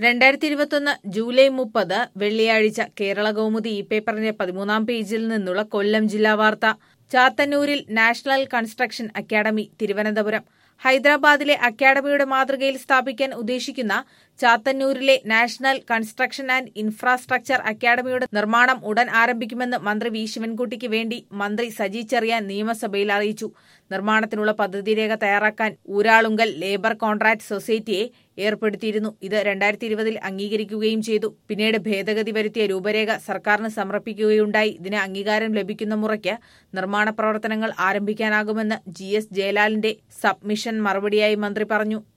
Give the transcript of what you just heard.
രണ്ടായിരത്തി ഇരുപത്തൊന്ന് ജൂലൈ മുപ്പത് വെള്ളിയാഴ്ച കേരള കൗമുദി ഈ പേപ്പറിന്റെ പതിമൂന്നാം പേജിൽ നിന്നുള്ള കൊല്ലം ജില്ലാ വാർത്ത ചാത്തന്നൂരിൽ നാഷണൽ കൺസ്ട്രക്ഷൻ അക്കാദമി തിരുവനന്തപുരം ഹൈദരാബാദിലെ അക്കാദമിയുടെ മാതൃകയിൽ സ്ഥാപിക്കാൻ ഉദ്ദേശിക്കുന്ന ചാത്തന്നൂരിലെ നാഷണൽ കൺസ്ട്രക്ഷൻ ആൻഡ് ഇൻഫ്രാസ്ട്രക്ചർ അക്കാദമിയുടെ നിർമ്മാണം ഉടൻ ആരംഭിക്കുമെന്ന് മന്ത്രി വി ശിവൻകുട്ടിക്ക് വേണ്ടി മന്ത്രി സജി ചെറിയാൻ നിയമസഭയിൽ അറിയിച്ചു നിർമ്മാണത്തിനുള്ള പദ്ധതി രേഖ തയ്യാറാക്കാൻ ഊരാളുങ്കൽ ലേബർ കോൺട്രാക്ട് സൊസൈറ്റിയെ ഏർപ്പെടുത്തിയിരുന്നു ഇത് രണ്ടായിരത്തി ഇരുപതിൽ അംഗീകരിക്കുകയും ചെയ്തു പിന്നീട് ഭേദഗതി വരുത്തിയ രൂപരേഖ സർക്കാരിന് സമർപ്പിക്കുകയുണ്ടായി ഇതിന് അംഗീകാരം ലഭിക്കുന്ന മുറയ്ക്ക് നിർമ്മാണ പ്രവർത്തനങ്ങൾ ആരംഭിക്കാനാകുമെന്ന് ജി എസ് ജയലാലിന്റെ സബ്മിഷൻ മറുപടിയായി മന്ത്രി പറഞ്ഞു